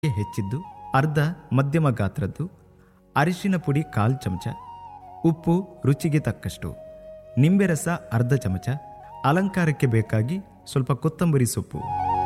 ಹೆಚ್ಚಿದ್ದು ಅರ್ಧ ಮಧ್ಯಮ ಗಾತ್ರದ್ದು ಅರಿಶಿನ ಪುಡಿ ಕಾಲು ಚಮಚ ಉಪ್ಪು ರುಚಿಗೆ ತಕ್ಕಷ್ಟು ನಿಂಬೆ ರಸ ಅರ್ಧ ಚಮಚ ಅಲಂಕಾರಕ್ಕೆ ಬೇಕಾಗಿ ಸ್ವಲ್ಪ ಕೊತ್ತಂಬರಿ ಸೊಪ್ಪು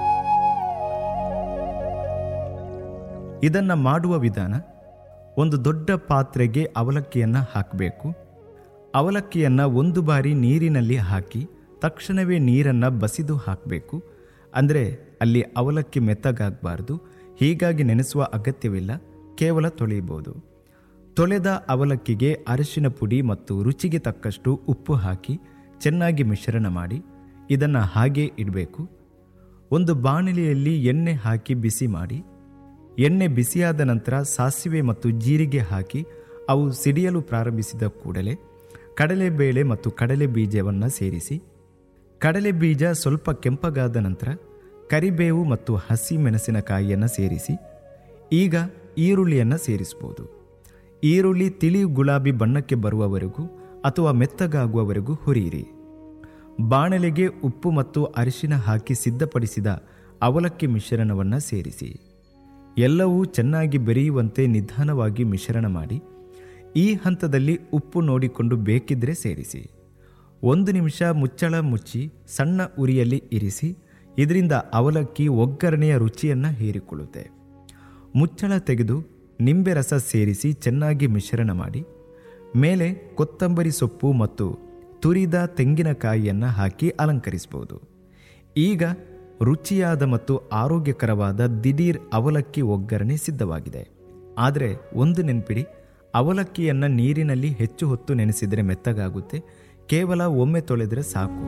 ಇದನ್ನು ಮಾಡುವ ವಿಧಾನ ಒಂದು ದೊಡ್ಡ ಪಾತ್ರೆಗೆ ಅವಲಕ್ಕಿಯನ್ನು ಹಾಕಬೇಕು ಅವಲಕ್ಕಿಯನ್ನು ಒಂದು ಬಾರಿ ನೀರಿನಲ್ಲಿ ಹಾಕಿ ತಕ್ಷಣವೇ ನೀರನ್ನು ಬಸಿದು ಹಾಕಬೇಕು ಅಂದರೆ ಅಲ್ಲಿ ಅವಲಕ್ಕಿ ಮೆತ್ತಗಾಗಬಾರ್ದು ಹೀಗಾಗಿ ನೆನೆಸುವ ಅಗತ್ಯವಿಲ್ಲ ಕೇವಲ ತೊಳೆಯಬಹುದು ತೊಳೆದ ಅವಲಕ್ಕಿಗೆ ಅರಿಶಿನ ಪುಡಿ ಮತ್ತು ರುಚಿಗೆ ತಕ್ಕಷ್ಟು ಉಪ್ಪು ಹಾಕಿ ಚೆನ್ನಾಗಿ ಮಿಶ್ರಣ ಮಾಡಿ ಇದನ್ನು ಹಾಗೇ ಇಡಬೇಕು ಒಂದು ಬಾಣಲೆಯಲ್ಲಿ ಎಣ್ಣೆ ಹಾಕಿ ಬಿಸಿ ಮಾಡಿ ಎಣ್ಣೆ ಬಿಸಿಯಾದ ನಂತರ ಸಾಸಿವೆ ಮತ್ತು ಜೀರಿಗೆ ಹಾಕಿ ಅವು ಸಿಡಿಯಲು ಪ್ರಾರಂಭಿಸಿದ ಕೂಡಲೇ ಕಡಲೆಬೇಳೆ ಮತ್ತು ಕಡಲೆ ಬೀಜವನ್ನು ಸೇರಿಸಿ ಕಡಲೆ ಬೀಜ ಸ್ವಲ್ಪ ಕೆಂಪಗಾದ ನಂತರ ಕರಿಬೇವು ಮತ್ತು ಹಸಿ ಮೆಣಸಿನಕಾಯಿಯನ್ನು ಸೇರಿಸಿ ಈಗ ಈರುಳ್ಳಿಯನ್ನು ಸೇರಿಸಬಹುದು ಈರುಳ್ಳಿ ತಿಳಿ ಗುಲಾಬಿ ಬಣ್ಣಕ್ಕೆ ಬರುವವರೆಗೂ ಅಥವಾ ಮೆತ್ತಗಾಗುವವರೆಗೂ ಹುರಿಯಿರಿ ಬಾಣಲೆಗೆ ಉಪ್ಪು ಮತ್ತು ಅರಿಶಿನ ಹಾಕಿ ಸಿದ್ಧಪಡಿಸಿದ ಅವಲಕ್ಕಿ ಮಿಶ್ರಣವನ್ನು ಸೇರಿಸಿ ಎಲ್ಲವೂ ಚೆನ್ನಾಗಿ ಬೆರೆಯುವಂತೆ ನಿಧಾನವಾಗಿ ಮಿಶ್ರಣ ಮಾಡಿ ಈ ಹಂತದಲ್ಲಿ ಉಪ್ಪು ನೋಡಿಕೊಂಡು ಬೇಕಿದ್ರೆ ಸೇರಿಸಿ ಒಂದು ನಿಮಿಷ ಮುಚ್ಚಳ ಮುಚ್ಚಿ ಸಣ್ಣ ಉರಿಯಲ್ಲಿ ಇರಿಸಿ ಇದರಿಂದ ಅವಲಕ್ಕಿ ಒಗ್ಗರಣೆಯ ರುಚಿಯನ್ನು ಹೀರಿಕೊಳ್ಳುತ್ತೆ ಮುಚ್ಚಳ ತೆಗೆದು ನಿಂಬೆ ರಸ ಸೇರಿಸಿ ಚೆನ್ನಾಗಿ ಮಿಶ್ರಣ ಮಾಡಿ ಮೇಲೆ ಕೊತ್ತಂಬರಿ ಸೊಪ್ಪು ಮತ್ತು ತುರಿದ ತೆಂಗಿನಕಾಯಿಯನ್ನು ಹಾಕಿ ಅಲಂಕರಿಸಬಹುದು ಈಗ ರುಚಿಯಾದ ಮತ್ತು ಆರೋಗ್ಯಕರವಾದ ದಿಢೀರ್ ಅವಲಕ್ಕಿ ಒಗ್ಗರಣೆ ಸಿದ್ಧವಾಗಿದೆ ಆದರೆ ಒಂದು ನೆನಪಿಡಿ ಅವಲಕ್ಕಿಯನ್ನು ನೀರಿನಲ್ಲಿ ಹೆಚ್ಚು ಹೊತ್ತು ನೆನೆಸಿದರೆ ಮೆತ್ತಗಾಗುತ್ತೆ ಕೇವಲ ಒಮ್ಮೆ ತೊಳೆದರೆ ಸಾಕು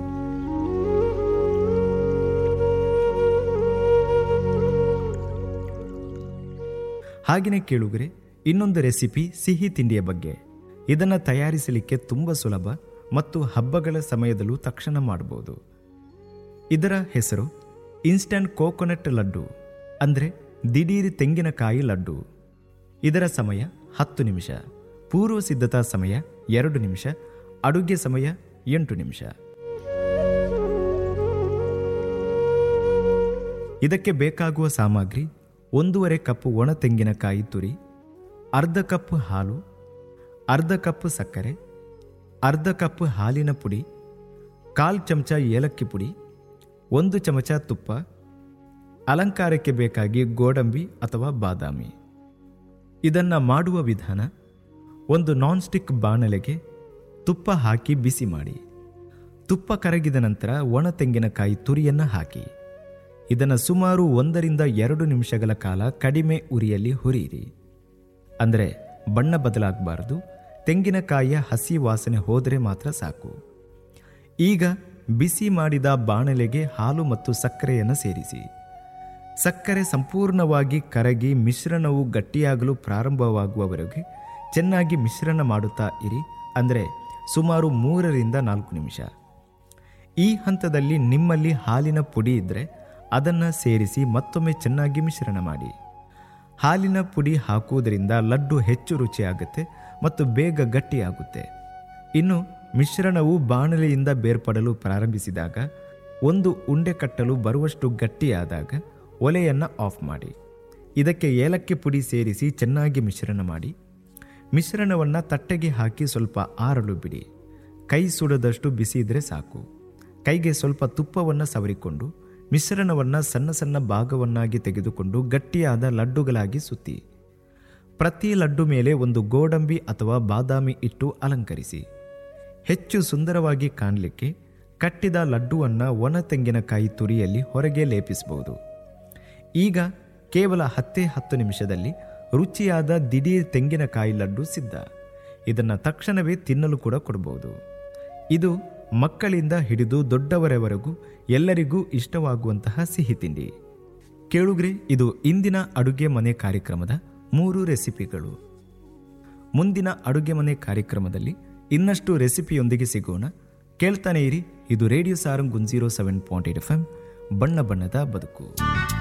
ಹಾಗೆಯೇ ಕೇಳುಗರೆ ಇನ್ನೊಂದು ರೆಸಿಪಿ ಸಿಹಿ ತಿಂಡಿಯ ಬಗ್ಗೆ ಇದನ್ನು ತಯಾರಿಸಲಿಕ್ಕೆ ತುಂಬ ಸುಲಭ ಮತ್ತು ಹಬ್ಬಗಳ ಸಮಯದಲ್ಲೂ ತಕ್ಷಣ ಮಾಡಬಹುದು ಇದರ ಹೆಸರು ಇನ್ಸ್ಟಂಟ್ ಕೋಕೋನಟ್ ಲಡ್ಡು ಅಂದರೆ ದಿಢೀರ್ ತೆಂಗಿನಕಾಯಿ ಲಡ್ಡು ಇದರ ಸಮಯ ಹತ್ತು ನಿಮಿಷ ಪೂರ್ವ ಸಿದ್ಧತಾ ಸಮಯ ಎರಡು ನಿಮಿಷ ಅಡುಗೆ ಸಮಯ ಎಂಟು ನಿಮಿಷ ಇದಕ್ಕೆ ಬೇಕಾಗುವ ಸಾಮಗ್ರಿ ಒಂದೂವರೆ ಕಪ್ ಒಣ ತೆಂಗಿನಕಾಯಿ ತುರಿ ಅರ್ಧ ಕಪ್ ಹಾಲು ಅರ್ಧ ಕಪ್ ಸಕ್ಕರೆ ಅರ್ಧ ಕಪ್ ಹಾಲಿನ ಪುಡಿ ಕಾಲು ಚಮಚ ಏಲಕ್ಕಿ ಪುಡಿ ಒಂದು ಚಮಚ ತುಪ್ಪ ಅಲಂಕಾರಕ್ಕೆ ಬೇಕಾಗಿ ಗೋಡಂಬಿ ಅಥವಾ ಬಾದಾಮಿ ಇದನ್ನು ಮಾಡುವ ವಿಧಾನ ಒಂದು ನಾನ್ ಸ್ಟಿಕ್ ಬಾಣಲೆಗೆ ತುಪ್ಪ ಹಾಕಿ ಬಿಸಿ ಮಾಡಿ ತುಪ್ಪ ಕರಗಿದ ನಂತರ ಒಣ ತೆಂಗಿನಕಾಯಿ ತುರಿಯನ್ನು ಹಾಕಿ ಇದನ್ನು ಸುಮಾರು ಒಂದರಿಂದ ಎರಡು ನಿಮಿಷಗಳ ಕಾಲ ಕಡಿಮೆ ಉರಿಯಲ್ಲಿ ಹುರಿಯಿರಿ ಅಂದರೆ ಬಣ್ಣ ಬದಲಾಗಬಾರದು ತೆಂಗಿನಕಾಯಿಯ ಹಸಿ ವಾಸನೆ ಹೋದರೆ ಮಾತ್ರ ಸಾಕು ಈಗ ಬಿಸಿ ಮಾಡಿದ ಬಾಣಲೆಗೆ ಹಾಲು ಮತ್ತು ಸಕ್ಕರೆಯನ್ನು ಸೇರಿಸಿ ಸಕ್ಕರೆ ಸಂಪೂರ್ಣವಾಗಿ ಕರಗಿ ಮಿಶ್ರಣವು ಗಟ್ಟಿಯಾಗಲು ಪ್ರಾರಂಭವಾಗುವವರೆಗೆ ಚೆನ್ನಾಗಿ ಮಿಶ್ರಣ ಮಾಡುತ್ತಾ ಇರಿ ಅಂದರೆ ಸುಮಾರು ಮೂರರಿಂದ ನಾಲ್ಕು ನಿಮಿಷ ಈ ಹಂತದಲ್ಲಿ ನಿಮ್ಮಲ್ಲಿ ಹಾಲಿನ ಪುಡಿ ಇದ್ದರೆ ಅದನ್ನು ಸೇರಿಸಿ ಮತ್ತೊಮ್ಮೆ ಚೆನ್ನಾಗಿ ಮಿಶ್ರಣ ಮಾಡಿ ಹಾಲಿನ ಪುಡಿ ಹಾಕುವುದರಿಂದ ಲಡ್ಡು ಹೆಚ್ಚು ರುಚಿಯಾಗುತ್ತೆ ಮತ್ತು ಬೇಗ ಗಟ್ಟಿಯಾಗುತ್ತೆ ಇನ್ನು ಮಿಶ್ರಣವು ಬಾಣಲೆಯಿಂದ ಬೇರ್ಪಡಲು ಪ್ರಾರಂಭಿಸಿದಾಗ ಒಂದು ಉಂಡೆ ಕಟ್ಟಲು ಬರುವಷ್ಟು ಗಟ್ಟಿಯಾದಾಗ ಒಲೆಯನ್ನು ಆಫ್ ಮಾಡಿ ಇದಕ್ಕೆ ಏಲಕ್ಕಿ ಪುಡಿ ಸೇರಿಸಿ ಚೆನ್ನಾಗಿ ಮಿಶ್ರಣ ಮಾಡಿ ಮಿಶ್ರಣವನ್ನು ತಟ್ಟೆಗೆ ಹಾಕಿ ಸ್ವಲ್ಪ ಆರಲು ಬಿಡಿ ಕೈ ಸುಡದಷ್ಟು ಬಿಸಿ ಇದ್ರೆ ಸಾಕು ಕೈಗೆ ಸ್ವಲ್ಪ ತುಪ್ಪವನ್ನು ಸವರಿಕೊಂಡು ಮಿಶ್ರಣವನ್ನು ಸಣ್ಣ ಸಣ್ಣ ಭಾಗವನ್ನಾಗಿ ತೆಗೆದುಕೊಂಡು ಗಟ್ಟಿಯಾದ ಲಡ್ಡುಗಳಾಗಿ ಸುತ್ತಿ ಪ್ರತಿ ಲಡ್ಡು ಮೇಲೆ ಒಂದು ಗೋಡಂಬಿ ಅಥವಾ ಬಾದಾಮಿ ಇಟ್ಟು ಅಲಂಕರಿಸಿ ಹೆಚ್ಚು ಸುಂದರವಾಗಿ ಕಾಣಲಿಕ್ಕೆ ಕಟ್ಟಿದ ಲಡ್ಡುವನ್ನು ಒಣ ತೆಂಗಿನಕಾಯಿ ತುರಿಯಲ್ಲಿ ಹೊರಗೆ ಲೇಪಿಸಬಹುದು ಈಗ ಕೇವಲ ಹತ್ತೇ ಹತ್ತು ನಿಮಿಷದಲ್ಲಿ ರುಚಿಯಾದ ದಿಢೀರ್ ತೆಂಗಿನಕಾಯಿ ಲಡ್ಡು ಸಿದ್ಧ ಇದನ್ನು ತಕ್ಷಣವೇ ತಿನ್ನಲು ಕೂಡ ಕೊಡಬಹುದು ಇದು ಮಕ್ಕಳಿಂದ ಹಿಡಿದು ದೊಡ್ಡವರವರೆಗೂ ಎಲ್ಲರಿಗೂ ಇಷ್ಟವಾಗುವಂತಹ ಸಿಹಿ ತಿಂಡಿ ಕೇಳುಗ್ರೆ ಇದು ಇಂದಿನ ಅಡುಗೆ ಮನೆ ಕಾರ್ಯಕ್ರಮದ ಮೂರು ರೆಸಿಪಿಗಳು ಮುಂದಿನ ಅಡುಗೆ ಮನೆ ಕಾರ್ಯಕ್ರಮದಲ್ಲಿ ಇನ್ನಷ್ಟು ರೆಸಿಪಿಯೊಂದಿಗೆ ಸಿಗೋಣ ಕೇಳ್ತಾನೆ ಇರಿ ಇದು ರೇಡಿಯೋ ಸಾರಂಗ್ ಗುಂಜೀರೋ seven point eight F M ಬಣ್ಣ ಬಣ್ಣದ ಬದುಕು